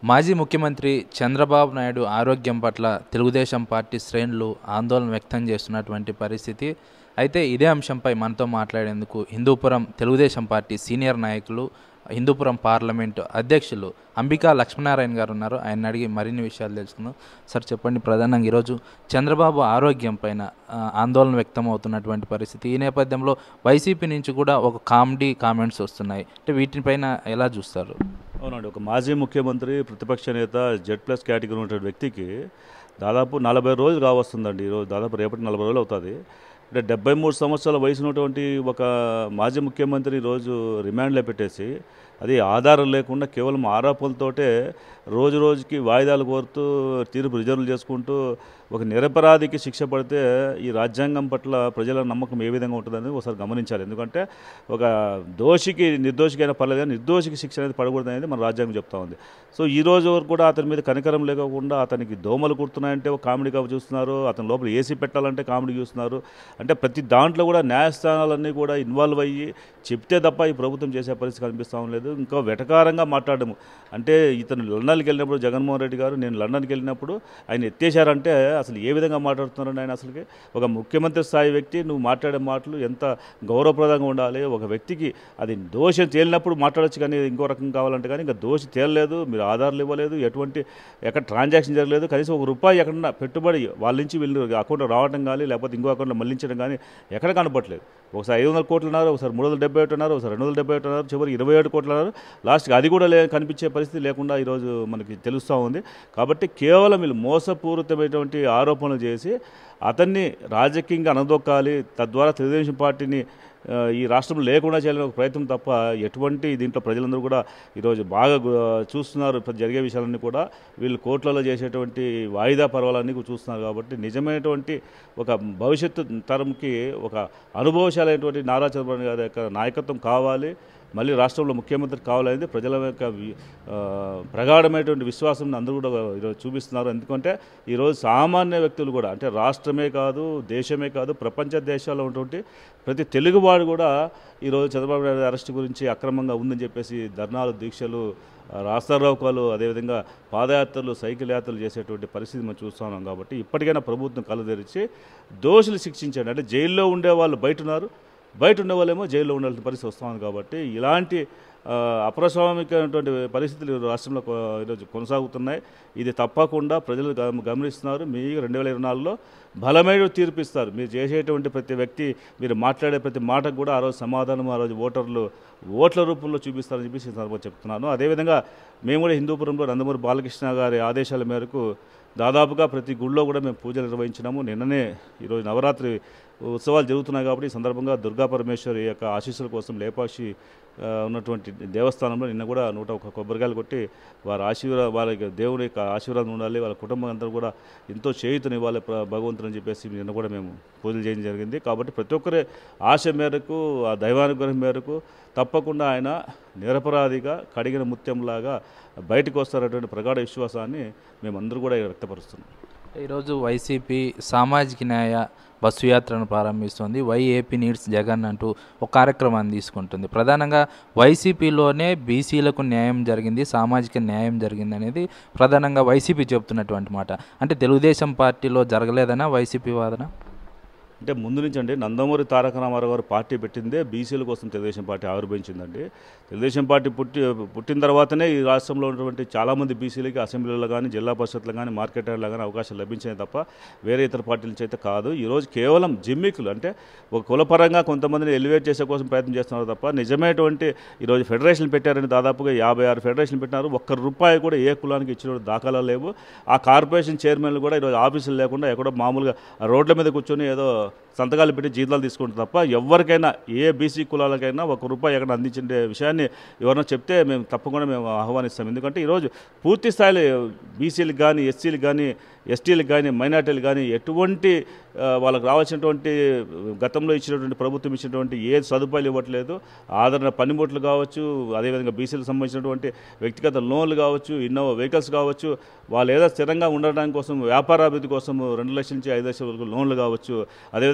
మాజీ ముఖ్యమంత్రి చంద్రబాబు నాయుడు ఆరోగ్యం పట్ల తెలుగుదేశం పార్టీ శ్రేణులు ఆందోళన వ్యక్తం చేస్తున్నటువంటి పరిస్థితి అయితే ఇదే అంశంపై మనతో మాట్లాడేందుకు హిందూపురం తెలుగుదేశం పార్టీ సీనియర్ నాయకులు హిందూపురం పార్లమెంటు అధ్యక్షులు అంబికా లక్ష్మీనారాయణ గారు ఉన్నారు ఆయన అడిగి మరిన్ని విషయాలు తెలుసుకుందాం సార్ చెప్పండి ప్రధానంగా ఈరోజు చంద్రబాబు ఆరోగ్యం పైన ఆ, ఆందోళన వ్యక్తం అవుతున్నటువంటి పరిస్థితి ఈ నేపథ్యంలో వైసీపీ నుంచి కూడా ఒక కామెడీ కామెంట్స్ వస్తున్నాయి అంటే వీటిపైన ఎలా చూస్తారు అవునండి ఒక మాజీ ముఖ్యమంత్రి ప్రతిపక్ష నేత జెడ్ ప్లస్ కేటగిరీ ఉన్నటువంటి వ్యక్తికి దాదాపు నలభై రోజులు కావస్తుందండి ఈరోజు దాదాపు రేపటి నలభై రోజులు అవుతుంది అంటే డెబ్బై మూడు సంవత్సరాల వయసు ఉన్నటువంటి ఒక మాజీ ముఖ్యమంత్రి ఈరోజు రిమాండ్లో పెట్టేసి అది ఆధారం లేకుండా కేవలం ఆరోపణలతోటే రోజు రోజుకి వాయిదాలు కోరుతూ తీర్పు రిజర్వ్ చేసుకుంటూ ఒక నిరపరాధికి శిక్ష పడితే ఈ రాజ్యాంగం పట్ల ప్రజల నమ్మకం ఏ విధంగా ఉంటుందని ఒకసారి గమనించాలి ఎందుకంటే ఒక దోషికి నిర్దోషికైనా పర్లేదు కానీ నిర్దోషికి శిక్ష అనేది పడకూడదు అనేది మన రాజ్యాంగం చెప్తా ఉంది సో ఈ రోజు వరకు కూడా అతని మీద కనికరం లేకుండా అతనికి దోమలు కుడుతున్నాయంటే ఒక కామెడీగా చూస్తున్నారు అతని లోపల ఏసీ పెట్టాలంటే కామెడీ చూస్తున్నారు అంటే ప్రతి దాంట్లో కూడా న్యాయస్థానాలన్నీ కూడా ఇన్వాల్వ్ అయ్యి చెప్తే తప్ప ఈ ప్రభుత్వం చేసే పరిస్థితి కనిపిస్తూ లేదు ఇంకా వెటకారంగా మాట్లాడము అంటే ఇతను లండన్కి వెళ్ళినప్పుడు జగన్మోహన్ రెడ్డి గారు నేను లండన్కి వెళ్ళినప్పుడు ఆయన ఎత్తేశారంటే అసలు ఏ విధంగా మాట్లాడుతున్నారండి ఆయన అసలుకి ఒక ముఖ్యమంత్రి స్థాయి వ్యక్తి నువ్వు మాట్లాడే మాటలు ఎంత గౌరవప్రదంగా ఉండాలి ఒక వ్యక్తికి అది దోషం తేలినప్పుడు మాట్లాడొచ్చు కానీ ఇంకో రకం కావాలంటే కానీ ఇంకా దోషి తేలలేదు మీరు ఆధారాలు ఇవ్వలేదు ఎటువంటి ఎక్కడ ట్రాన్సాక్షన్ జరగలేదు కనీసం ఒక రూపాయి ఎక్కడన్నా పెట్టుబడి వాళ్ళ నుంచి వీళ్ళు అకౌంట్లో రావడం కానీ లేకపోతే ఇంకో అకౌంట్లో మళ్లించడం కానీ ఎక్కడ కనపట్లేదు ఒకసారి ఐదు వందల కోట్లు ఉన్నారు ఒకసారి మూడు వందల డెబ్బై ఒకటి ఉన్నారు ఒకసారి రెండు వందల డెబ్బై ఒకటి ఉన్నారు చివరికి ఇరవై ఏడు కోట్లు ఉన్నారు లాస్ట్కి అది కూడా లే కనిపించే పరిస్థితి లేకుండా ఈరోజు మనకి తెలుస్తూ ఉంది కాబట్టి కేవలం వీళ్ళు మోసపూరితమైనటువంటి ఆరోపణలు చేసి అతన్ని రాజకీయంగా అనదొక్కాలి తద్వారా తెలుగుదేశం పార్టీని ఆ, ఈ రాష్ట్రంలో లేకుండా చేయాలని ఒక ప్రయత్నం తప్ప ఎటువంటి దీంట్లో ప్రజలందరూ కూడా ఈరోజు బాగా గు- చూస్తున్నారు ఇప్పుడు జరిగే విషయాలన్నీ కూడా వీళ్ళు కోర్టులలో చేసేటువంటి వాయిదా పర్వాలన్నీ కూడా చూస్తున్నారు కాబట్టి నిజమైనటువంటి ఒక భవిష్యత్తు తరంకి ఒక అనుభవశాలైనటువంటి నారా చంద్రబాబు నాయుడు గారి యొక్క నాయకత్వం కావాలి మళ్ళీ రాష్ట్రంలో ముఖ్యమంత్రి కావాలనేది ప్రజల యొక్క వి- ఆ, ప్రగాఢమైనటువంటి విశ్వాసం అందరూ కూడా ఈరోజు చూపిస్తున్నారు ఎందుకంటే ఈరోజు సామాన్య వ్యక్తులు కూడా అంటే రాష్ట్రమే కాదు దేశమే కాదు ప్రపంచ దేశాల్లో ఉన్నటువంటి ప్రతి తెలుగువాడు కూడా ఈరోజు చంద్రబాబు నాయుడు అరెస్ట్ గురించి అక్రమంగా ఉందని చెప్పేసి ధర్నాలు దీక్షలు ఆ, రాస్తారోకాలు అదేవిధంగా పాదయాత్రలు సైకిల్ యాత్రలు చేసేటువంటి పరిస్థితి మనం చూస్తున్నాం కాబట్టి ఇప్పటికైనా ప్రభుత్వం కళ్ళు తెరిచి దోషులు శిక్షించండి అంటే జైల్లో ఉండే వాళ్ళు బయట ఉన్నారు బయట ఉన్న వాళ్ళేమో జైల్లో ఉండాల్సిన పరిస్థితి వస్తుంది కాబట్టి ఇలాంటి ఆ, అప్రస్వామికమైనటువంటి పరిస్థితులు రాష్ట్రంలో కొ- ఈరోజు కొనసాగుతున్నాయి ఇది తప్పకుండా ప్రజలు గమ- గమనిస్తున్నారు మీ రెండు వేల ఇరవై నాలుగులో బలమైన తీర్పు ఇస్తారు మీరు చేసేటువంటి ప్రతి వ్యక్తి మీరు మాట్లాడే ప్రతి మాటకు కూడా ఆ రోజు సమాధానం ఆ రోజు ఓటర్లు ఓట్ల రూపంలో చూపిస్తారని చెప్పేసి ఈ సందర్భంగా చెప్తున్నాను అదేవిధంగా మేము కూడా హిందూపురంలో నందమూరి బాలకృష్ణ గారి ఆదేశాల మేరకు దాదాపుగా ప్రతి గుళ్ళో కూడా మేము పూజలు నిర్వహించినాము నిన్ననే ఈరోజు నవరాత్రి ఉత్సవాలు జరుగుతున్నాయి కాబట్టి ఈ సందర్భంగా దుర్గా పరమేశ్వరి యొక్క ఆశీస్సుల కోసం లేపాక్షి ఆ, ఉన్నటువంటి దేవస్థానంలో నిన్న కూడా నూట ఒక కొబ్బరికాయలు కొట్టి వారి ఆశీర్వాద వాళ్ళకి దేవుని యొక్క ఆశీర్వాదం ఉండాలి వాళ్ళ కుటుంబం అందరూ కూడా ఎంతో చేయుతనివ్వాలి ప్ర- భగవంతుని అని చెప్పేసి నిన్న కూడా మేము పూజలు చేయడం జరిగింది కాబట్టి ప్రతి ఒక్కరి ఆశ మేరకు ఆ దైవానుగ్రహం మేరకు తప్పకుండా ఆయన నిరపరాధిగా కడిగిన ముత్యంలాగా బయటకు వస్తారనేటువంటి ప్రగాఢ విశ్వాసాన్ని మేమందరూ కూడా వ్యక్తపరుస్తున్నాం ఈరోజు వైసీపీ సామాజిక న్యాయ బస్సు యాత్రను ప్రారంభిస్తుంది వై ఏపీ నీడ్స్ జగన్ అంటూ ఒక కార్యక్రమాన్ని తీసుకుంటుంది ప్రధానంగా వైసీపీలోనే బీసీలకు న్యాయం జరిగింది సామాజిక న్యాయం జరిగింది అనేది ప్రధానంగా వైసీపీ చెబుతున్నటువంటి మాట అంటే తెలుగుదేశం పార్టీలో జరగలేదనా వైసీపీ వాదన అంటే ముందు నుంచి అండి నందమూరి తారక రామారావు గారు పార్టీ పెట్టిందే బీసీల కోసం తెలుగుదేశం పార్టీ ఆవిర్భవించిందండి తెలుగుదేశం పార్టీ పుట్టి పుట్టిన తర్వాతనే ఈ రాష్ట్రంలో ఉన్నటువంటి చాలామంది బీసీలకి అసెంబ్లీలో కానీ జిల్లా పరిషత్లో కానీ మార్కెట్ యార్డ్లో కానీ అవకాశాలు లభించాయి తప్ప వేరే ఇతర పార్టీల నుంచి అయితే కాదు ఈరోజు కేవలం జిమ్మికులు అంటే ఒక కులపరంగా కొంతమందిని ఎలివేట్ చేసే కోసం ప్రయత్నం చేస్తున్నారు తప్ప నిజమైనటువంటి ఈరోజు ఫెడరేషన్ పెట్టారని దాదాపుగా యాభై ఆరు ఫెడరేషన్ పెట్టినారు ఒక్క రూపాయి కూడా ఏ కులానికి ఇచ్చిన దాఖలా లేవు ఆ కార్పొరేషన్ చైర్మన్లు కూడా ఈరోజు ఆఫీసులు లేకుండా ఎక్కడో మామూలుగా రోడ్ల మీద కూర్చొని ఏదో సంతకాలు పెట్టి జీతాలు తీసుకుంటారు తప్ప ఎవరికైనా ఏ బీసీ కులాలకైనా ఒక రూపాయి ఎక్కడ అందించే విషయాన్ని ఎవరైనా చెప్తే మేము తప్పకుండా మేము ఆహ్వానిస్తాం ఎందుకంటే ఈరోజు పూర్తి స్థాయిలో బీసీలకు కానీ ఎస్సీలకు కానీ ఎస్టీలకు కానీ మైనార్టీలకు కానీ ఎటువంటి ఆ, వాళ్ళకి రావాల్సినటువంటి గతంలో ఇచ్చినటువంటి ప్రభుత్వం ఇచ్చినటువంటి ఏ సదుపాయాలు ఇవ్వట్లేదు ఆదరణ పనిముట్లు కావచ్చు అదేవిధంగా బీసీలకు సంబంధించినటువంటి వ్యక్తిగత లోన్లు కావచ్చు ఇన్నోవా వెహికల్స్ కావచ్చు వాళ్ళు ఏదో స్థిరంగా ఉండడానికి కోసం వ్యాపారాభివృద్ధి కోసం రెండు లక్షల నుంచి ఐదు లక్షల వరకు లోన్లు కావచ్చు అదేవిధంగా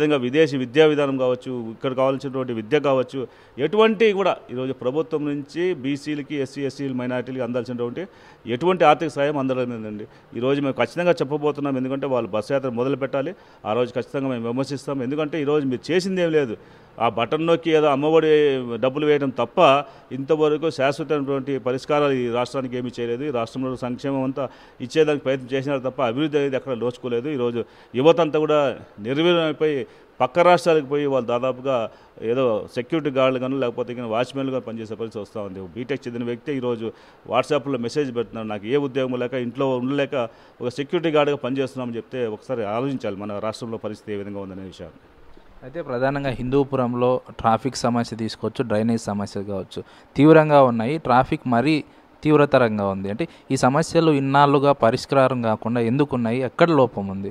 అదేవిధంగా విదేశీ విద్యా విధానం కావచ్చు ఇక్కడ కావాల్సినటువంటి విద్య కావచ్చు ఎటువంటి కూడా ఈరోజు ప్రభుత్వం నుంచి బీసీలకి ఎస్సీ ఎస్సీలు మైనార్టీలకి అందాల్సినటువంటి ఎటువంటి ఆర్థిక సాయం అందలేదండి ఈరోజు మేము ఖచ్చితంగా చెప్పబోతున్నాం ఎందుకంటే వాళ్ళు బస్సు యాత్ర మొదలు పెట్టాలి ఆ రోజు ఖచ్చితంగా మేము విమర్శిస్తాం ఎందుకంటే ఈరోజు మీరు చేసింది ఏం లేదు ఆ బటన్ నొక్కి ఏదో అమ్మఒడి డబ్బులు వేయడం తప్ప ఇంతవరకు శాశ్వతమైనటువంటి పరిష్కారాలు ఈ రాష్ట్రానికి ఏమీ చేయలేదు ఈ రాష్ట్రంలో సంక్షేమం అంతా ఇచ్చేదానికి ప్రయత్నం చేసినారు తప్ప అభివృద్ధి అనేది ఎక్కడ లోచుకోలేదు ఈరోజు యువత అంతా కూడా నిర్వీర్యమైపోయి పక్క రాష్ట్రాలకు పోయి వాళ్ళు దాదాపుగా ఏదో సెక్యూరిటీ గార్డులు కానీ లేకపోతే ఇంకా వాచ్మెన్లుగా పనిచేసే పరిస్థితి వస్తూ ఉంది బీటెక్ చెందిన వ్యక్తి ఈరోజు వాట్సాప్లో మెసేజ్ పెడుతున్నాడు నాకు ఏ ఉద్యోగం లేక ఇంట్లో ఉండలేక ఒక సెక్యూరిటీ గార్డుగా పనిచేస్తున్నామని చెప్తే ఒకసారి ఆలోచించాలి మన రాష్ట్రంలో పరిస్థితి ఏ విధంగా ఉందనే విషయాన్ని అయితే ప్రధానంగా హిందూపురంలో ట్రాఫిక్ సమస్య తీసుకోవచ్చు డ్రైనేజ్ సమస్య కావచ్చు తీవ్రంగా ఉన్నాయి ట్రాఫిక్ మరీ తీవ్రతరంగా ఉంది అంటే ఈ సమస్యలు ఇన్నాళ్ళుగా పరిష్కారం కాకుండా ఎందుకు ఉన్నాయి ఎక్కడ లోపం ఉంది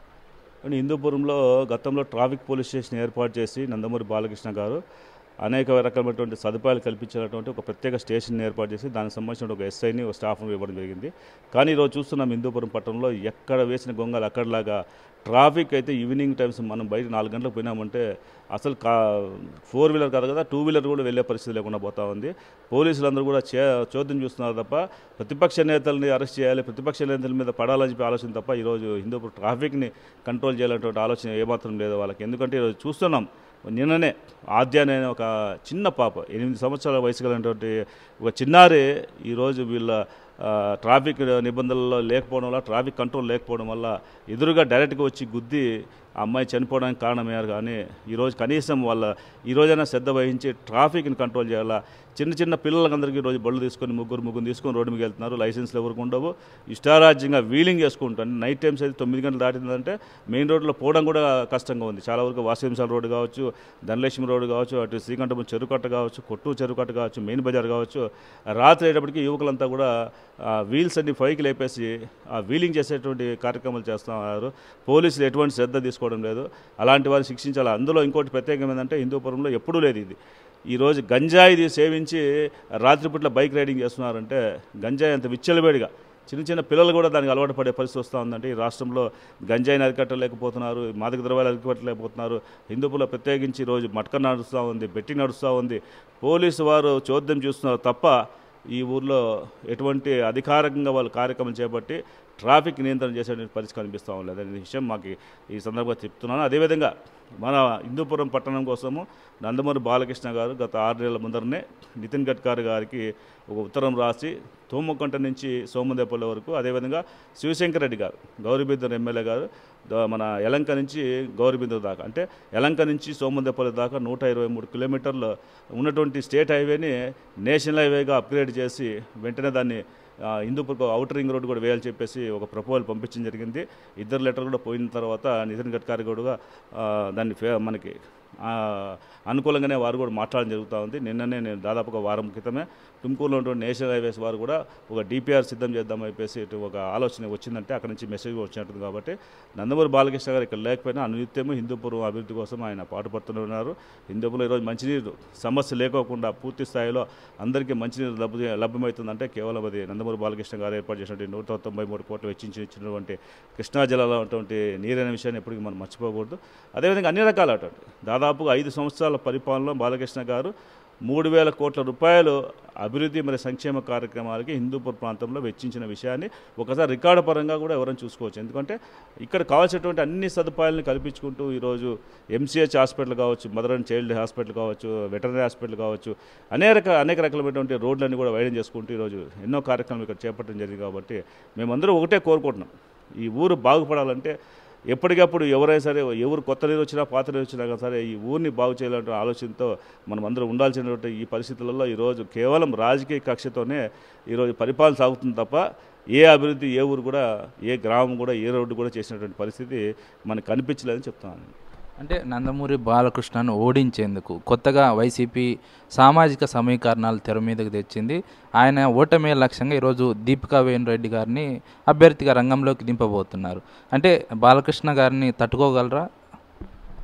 కానీ హిందూపురంలో గతంలో ట్రాఫిక్ పోలీస్ స్టేషన్ ఏర్పాటు చేసి నందమూరి బాలకృష్ణ గారు అనేక రకమైనటువంటి సదుపాయాలు కల్పించినటువంటి ఒక ప్రత్యేక స్టేషన్ ఏర్పాటు చేసి దానికి సంబంధించిన ఒక ఎస్ఐని ఒక స్టాఫ్ను ఇవ్వడం జరిగింది కానీ ఈరోజు చూస్తున్నాం హిందూపురం పట్టణంలో ఎక్కడ వేసిన గొంగలు అక్కడలాగా ట్రాఫిక్ అయితే ఈవినింగ్ టైమ్స్ మనం బయట నాలుగు గంటలకు పోయినామంటే అసలు కా ఫోర్ వీలర్ కాదు కదా టూ వీలర్ కూడా వెళ్ళే పరిస్థితి లేకుండా పోతా ఉంది పోలీసులందరూ కూడా చే చోద్యం చూస్తున్నారు తప్ప ప్రతిపక్ష నేతల్ని అరెస్ట్ చేయాలి ప్రతిపక్ష నేతల మీద పడాలని చెప్పి ఆలోచన తప్ప ఈరోజు హిందూపురం ట్రాఫిక్ని కంట్రోల్ చేయాలనేటువంటి ఆలోచన ఏమాత్రం లేదు వాళ్ళకి ఎందుకంటే ఈరోజు చూస్తున్నాం నిన్ననే ఆద్య అనే ఒక చిన్న పాప ఎనిమిది సంవత్సరాల వయసు కలిగినటువంటి ఒక చిన్నారి ఈరోజు వీళ్ళ ఆ, ట్రాఫిక్ నిబంధనల్లో లేకపోవడం వల్ల ట్రాఫిక్ కంట్రోల్ లేకపోవడం వల్ల ఎదురుగా డైరెక్ట్గా వచ్చి గుద్ది ఆ అమ్మాయి చనిపోవడానికి కారణమయ్యారు కానీ ఈరోజు కనీసం వాళ్ళ ఈ రోజైనా శ్రద్ధ వహించి ట్రాఫిక్ని కంట్రోల్ చేయాలా చిన్న చిన్న పిల్లలందరికీ ఈరోజు బళ్ళు తీసుకొని ముగ్గురు ముగ్గురు తీసుకొని రోడ్డు మీద వెళ్తున్నారు లైసెన్స్లు ఎవరికి ఉండవు ఇష్టారాజ్యంగా వీలింగ్ చేసుకుంటాను నైట్ టైమ్స్ అయితే తొమ్మిది గంటలు దాటిందంటే మెయిన్ రోడ్లో పోవడం కూడా కష్టంగా ఉంది చాలా వరకు వాసవింశాల రోడ్డు కావచ్చు ధనలక్ష్మి రోడ్డు కావచ్చు అటు శ్రీకంఠపురం చెరుకట్ట కావచ్చు కొట్టు చెరుకట్ట కావచ్చు మెయిన్ బజార్ కావచ్చు రాత్రి అయ్యేటప్పటికి యువకులంతా కూడా ఆ వీల్స్ అన్ని పైకి లేపేసి ఆ వీలింగ్ చేసేటువంటి కార్యక్రమాలు చేస్తున్నారు పోలీసులు ఎటువంటి శ్రద్ధ తీసుకోవడం లేదు అలాంటి వారిని శిక్షించాలి అందులో ఇంకోటి ప్రత్యేకం ఏంటంటే హిందూపురంలో ఎప్పుడూ లేదు ఇది ఈరోజు గంజాయిది సేవించి రాత్రిపూట్ల బైక్ రైడింగ్ చేస్తున్నారంటే గంజాయి అంత విచ్చలవేడిగా చిన్న చిన్న పిల్లలు కూడా దానికి అలవాటు పడే పరిస్థితి వస్తూ ఉందంటే ఈ రాష్ట్రంలో గంజాయిని అరికట్టలేకపోతున్నారు మాదక ద్రవ్యాలు అరికట్టలేకపోతున్నారు హిందూపులో ప్రత్యేకించి ఈరోజు మట్క నడుస్తూ ఉంది బెట్టింగ్ నడుస్తూ ఉంది పోలీసు వారు చోద్యం చూస్తున్నారు తప్ప ఈ ఊర్లో ఎటువంటి అధికారికంగా వాళ్ళు కార్యక్రమం చేపట్టి ట్రాఫిక్ నియంత్రణ చేసేటువంటి పరిస్థితి కనిపిస్తూ ఉండలేదు అనే విషయం మాకు ఈ సందర్భంగా చెప్తున్నాను అదేవిధంగా మన హిందూపురం పట్టణం కోసము నందమూరి బాలకృష్ణ గారు గత ఆరు నెలల ముందరనే నితిన్ గడ్కరీ గారికి ఒక ఉత్తరం రాసి తోమకొంట నుంచి సోమదేపల్లి వరకు అదేవిధంగా శివశంకర్ రెడ్డి గారు గౌరీబిద్దర్ ఎమ్మెల్యే గారు ద- మన యలంక నుంచి గౌరీబిద్దర్ దాకా అంటే యలంక నుంచి సోమదేపల్లి దాకా నూట ఇరవై మూడు కిలోమీటర్లు ఉన్నటువంటి స్టేట్ హైవేని నేషనల్ హైవేగా అప్గ్రేడ్ చేసి వెంటనే దాన్ని ఆ, హిందూపూర్కు అవుటర్ రింగ్ రోడ్ కూడా వేయాలని చెప్పేసి ఒక ప్రపోజల్ పంపించడం జరిగింది ఇద్దరు లెటర్ కూడా పోయిన తర్వాత నితిన్ గడ్కరీ కూడా ఆ, దాన్ని ఫే- మనకి ఆ, అనుకూలంగానే వారు కూడా మాట్లాడడం జరుగుతూ ఉంది నిన్ననే నేను దాదాపుగా వారం క్రితమే తుమ్కూరులో ఉన్నటువంటి నేషనల్ హైవేస్ వారు కూడా ఒక డిపిఆర్ సిద్ధం చేద్దామని చెప్పేసి ఇటు ఒక ఆలోచన వచ్చిందంటే అక్కడి నుంచి మెసేజ్ వచ్చినట్టుంది కాబట్టి నందమూరి బాలకృష్ణ గారు ఇక్కడ లేకపోయినా అనునిత్యము హిందూపురం అభివృద్ధి కోసం ఆయన పాటుపడుతూనే ఉన్నారు హిందూపురంలో ఈరోజు మంచినీరు సమస్య లేకోకుండా పూర్తి స్థాయిలో అందరికీ మంచినీరు లభ్య లభ్యమవుతుందంటే కేవలం అది నందమూరి బాలకృష్ణ గారు ఏర్పాటు చేసినటువంటి నూట తొంభై మూడు కోట్లు వెచ్చించి ఇచ్చినటువంటి కృష్ణా జిల్లాలో ఉన్నటువంటి నీరైన విషయాన్ని ఎప్పటికీ మనం మర్చిపోకూడదు అదేవిధంగా అన్ని రకాల అటువంటి దాదాపుగా ఐదు సంవత్సరాల పరిపాలనలో బాలకృష్ణ గారు మూడు వేల కోట్ల రూపాయలు అభివృద్ధి మరియు సంక్షేమ కార్యక్రమాలకి హిందూపూర్ ప్రాంతంలో వెచ్చించిన విషయాన్ని ఒకసారి రికార్డు పరంగా కూడా ఎవరైనా చూసుకోవచ్చు ఎందుకంటే ఇక్కడ కావాల్సినటువంటి అన్ని సదుపాయాలను కల్పించుకుంటూ ఈరోజు ఎంసీహెచ్ హాస్పిటల్ కావచ్చు మదర్ అండ్ చైల్డ్ హాస్పిటల్ కావచ్చు వెటర్నరీ హాస్పిటల్ కావచ్చు అనేక అనేక రకాలైనటువంటి రోడ్లన్నీ కూడా వైడన్ చేసుకుంటూ ఈరోజు ఎన్నో కార్యక్రమాలు ఇక్కడ చేపట్టడం జరిగింది కాబట్టి మేమందరూ ఒకటే కోరుకుంటున్నాం ఈ ఊరు బాగుపడాలంటే ఎప్పటికప్పుడు ఎవరైనా సరే ఎవరు కొత్త నీరు వచ్చినా పాత నీరు వచ్చినా కానీ సరే ఈ ఊరిని బాగు చేయాలంటే ఆలోచనతో మనం అందరూ ఉండాల్సినటువంటి ఈ పరిస్థితులలో ఈరోజు కేవలం రాజకీయ కక్షతోనే ఈరోజు పరిపాలన సాగుతుంది తప్ప ఏ అభివృద్ధి ఏ ఊరు కూడా ఏ గ్రామం కూడా ఏ రోడ్డు కూడా చేసినటువంటి పరిస్థితి మనకు కనిపించలేదని చెప్తాను అంటే నందమూరి బాలకృష్ణను ఓడించేందుకు కొత్తగా వైసీపీ సామాజిక సమీకరణాలు తెర మీదకి తెచ్చింది ఆయన ఓటమే లక్ష్యంగా ఈరోజు దీపికా వేణు రెడ్డి గారిని అభ్యర్థిగా రంగంలోకి దింపబోతున్నారు అంటే బాలకృష్ణ గారిని తట్టుకోగలరా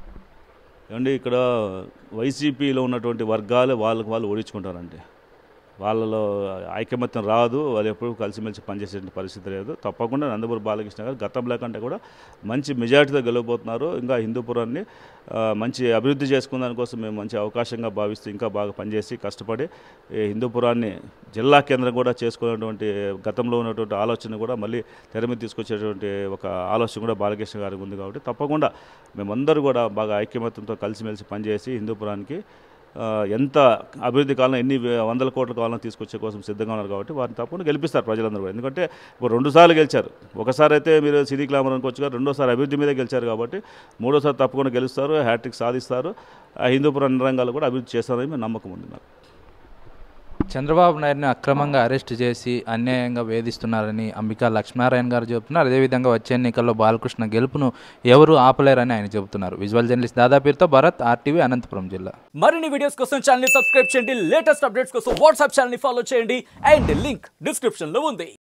ఏమండి ఇక్కడ వైసీపీలో ఉన్నటువంటి వర్గాలు వాళ్ళకి వాళ్ళు ఓడించుకుంటారండి వాళ్ళలో ఐకమత్యం రాదు వాళ్ళు ఎప్పుడు కలిసిమెలిసి పనిచేసే పరిస్థితి లేదు తప్పకుండా నందమూరి బాలకృష్ణ గారు గతంలో కంటే కూడా మంచి మెజార్టీతో గెలవబోతున్నారు ఇంకా హిందూపురాన్ని ఆ, మంచి అభివృద్ధి చేసుకున్న దానికోసం మేము మంచి అవకాశంగా భావిస్తూ ఇంకా బాగా పనిచేసి కష్టపడి ఈ హిందూపురాన్ని జిల్లా కేంద్రం కూడా చేసుకునేటువంటి గతంలో ఉన్నటువంటి ఆలోచన కూడా మళ్ళీ తెర మీద తీసుకొచ్చేటువంటి ఒక ఆలోచన కూడా బాలకృష్ణ గారికి ఉంది కాబట్టి తప్పకుండా మేమందరూ కూడా బాగా ఐక్యమత్యంతో కలిసిమెలిసి పనిచేసి హిందూపురానికి ఆ, ఎంత అభివృద్ధి కాలం ఎన్ని వే- వందల కోట్ల కాలం తీసుకొచ్చే కోసం సిద్ధంగా ఉన్నారు కాబట్టి వారిని తప్పకుండా గెలిపిస్తారు ప్రజలందరూ కూడా ఎందుకంటే ఇప్పుడు రెండు సార్లు గెలిచారు ఒకసారి అయితే మీరు సిటీ క్లామర్ అనుకోవచ్చు కానీ రెండోసారి అభివృద్ధి మీదే గెలిచారు కాబట్టి మూడోసారి తప్పకుండా గెలుస్తారు హ్యాట్రిక్ సాధిస్తారు ఆ హిందూపురం అన్ని రంగాలు కూడా అభివృద్ధి చేస్తారని మేము నమ్మకం ఉంది నాకు చంద్రబాబు నాయుడిని అక్రమంగా అరెస్ట్ చేసి అన్యాయంగా వేధిస్తున్నారని అంబికా లక్ష్మీనారాయణ గారు చెబుతున్నారు అదేవిధంగా వచ్చే ఎన్నికల్లో బాలకృష్ణ గెలుపును ఎవరు ఆపలేరని ఆయన చెబుతున్నారు విజువల్ జర్నలిస్ట్ దాదాపీర్తో భరత్ ఆర్టీవీ అనంతపురం జిల్లా మరిన్ని వీడియోస్ కోసం ఛానల్ ని సబ్స్క్రైబ్ చేయండి లేటెస్ట్ అప్డేట్స్ కోసం వాట్సాప్ ఛానల్ ని ఫాలో చేయండి అండ్ లింక్ డిస్క్రిప్షన్ లో ఉంది